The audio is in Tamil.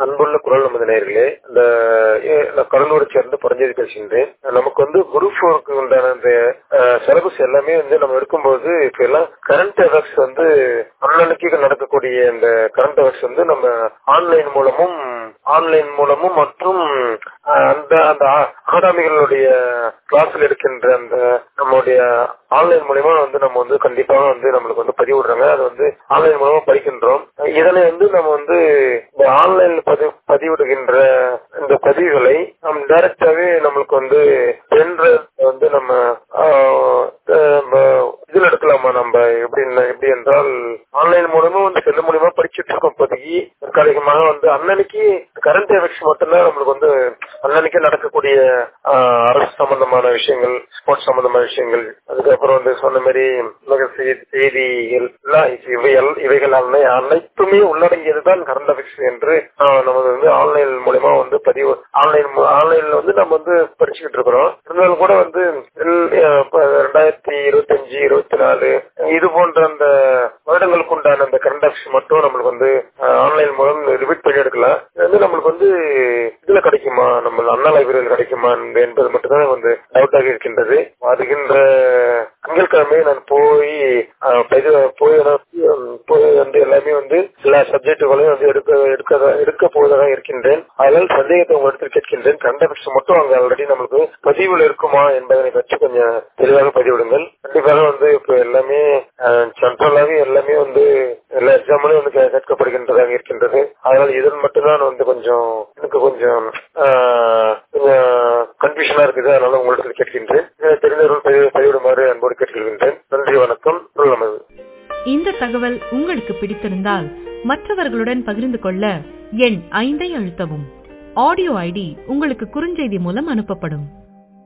அன்புள்ள குரல் நமது நேயர்களே இந்த ஏ- நான் கடலூரை சேர்ந்து புரஞ்சேரி பேசுகின்றேன் நமக்கு வந்து குரூப் ஃபோருக்கு உண்டான அந்த சிலபஸ் எல்லாமே வந்து நம்ம எடுக்கும்போது இப்ப எல்லாம் கரண்ட் அஃபேர்ஸ் வந்து அன்னன்னைக்கு நடக்கக்கூடிய இந்த கரண்ட் அஃபேர்ஸ் வந்து நம்ம ஆன்லைன் மூலமும் ஆன்லைன் மூலமும் மற்றும் அஹ், அந்த அந்த அகாடமிகளுடைய கிளாஸ்ல எடுக்கின்ற அந்த நம்மளுடைய ஆன்லைன் மூலியமா வந்து நம்ம வந்து கண்டிப்பாக வந்து நம்மளுக்கு வந்து பதிவு விடுறாங்க அது வந்து ஆன்லைன் மூலமா படிக்கின்றோம் இதனை வந்து நம்ம வந்து இந்த ஆன்லைன் பதிவு பதிவிடுகின்ற இந்த பதிவுகளை நம்ம டைரக்டாவே நம்மளுக்கு வந்து என்ற வந்து நம்ம ஆஹ், அஹ், நம்ம இதுல எடுக்கலாமா நம்ம எப்படி எப்படி என்றால் ஆன்லைன் மூலமா வந்து செல்ல மூலியமா படிச்சுட்டு இருக்கோம் இப்போதைக்கு தற்காலிகமாக வந்து அன்னன்னைக்கு கரண்ட் எஃபெக்ட்ஸ் மட்டும்தான் நம்மளுக்கு வந்து அன்னன்னைக்கு நடக்கக்கூடிய ஆஹ், அரசு சம்பந்தமான விஷயங்கள் ஸ்போர்ட்ஸ் சம்பந்தமான விஷயங்கள் அதுக்கப்புறம் வந்து சொன்ன மாதிரி உலக செய்தி- செய்திகள் எல்லாம் இவை எல்- இவைகள் அனை- அனைத்துமே உள்ளடங்கியதுதான் கரண்ட் அஃபேர்ஸ் என்று ஆஹ், நமது வந்து ஆன்லைன் மூலமா வந்து பதிவு ஆன்லைன் ஆன்லைன்ல வந்து நம்ம வந்து படிச்சுக்கிட்டு இருக்கிறோம் இருந்தாலும் கூட வந்து இல்- அஹ், இப்ப ரெண்டாயிரத்தி இருபத்தி அஞ்சு இருபத்தி நாலு இது போன்ற அந்த வருடங்களுக்கு உண்டான அந்த கரண்ட் அஃபேர்ஸ் மட்டும் நம்மளுக்கு வந்து ஆன்லைன் மூலம் ரிப்பீட் பண்ணி எடுக்கலாம் இது வந்து நம்மளுக்கு வந்து இதுல கிடைக்குமா நம்ம அண்ணா லைப்ரரியில் கிடைக்குமா என்பது மட்டும்தான் வந்து டவுட்டாக இருக்கின்றது வருகின்ற திங்கட்கிழமை நான் போய் அஹ், இது போய் நான், உம், போய் வந்து எல்லாமே வந்து எல்லா சப்ஜெக்டுகளையும் வந்து எடுக்க எடுக்க எடுக்க போவதாக இருக்கின்றேன் அதனால் சந்தேகத்தை உங்களிடத்தில் கேட்கின்றேன் கரண்ட் அஃபேர்ஸ் மட்டும் அங்க ஆல்ரெடி நம்மளுக்கு பதிவில் இருக்குமா என்பதனை பற்றி கொஞ்சம் தெளிவாக பதிவிடுங்கள் கண்டிப்பாக வந்து இப்ப எல்லாமே சென்ட்ரலாவே எல்லாமே வந்து எல்லா எக்ஸாம்லயும் வந்து கே- கேட்கப்படுகின்றதாக இருக்கின்றது அதனால் இதன் மட்டும்தான் வந்து கொஞ்சம் எனக்கு கொஞ்சம் ஆஹ், கொஞ்சம் கன்ஃபியூஷனா இருக்குது அதனால உங்களுக்கு கேட்கின்றேன் இதை தெரிந்தவர்கள் பதிவு- பதிவிடுமாறு அன்போடு கேட்கின்றேன் நன்றி வணக்கம் குரல் நமது இந்த தகவல் உங்களுக்கு பிடித்திருந்தால் மற்றவர்களுடன் பகிர்ந்து கொள்ள எண் ஐந்தை அழுத்தவும் ஆடியோ ஐடி உங்களுக்கு குறுஞ்செய்தி மூலம் அனுப்பப்படும்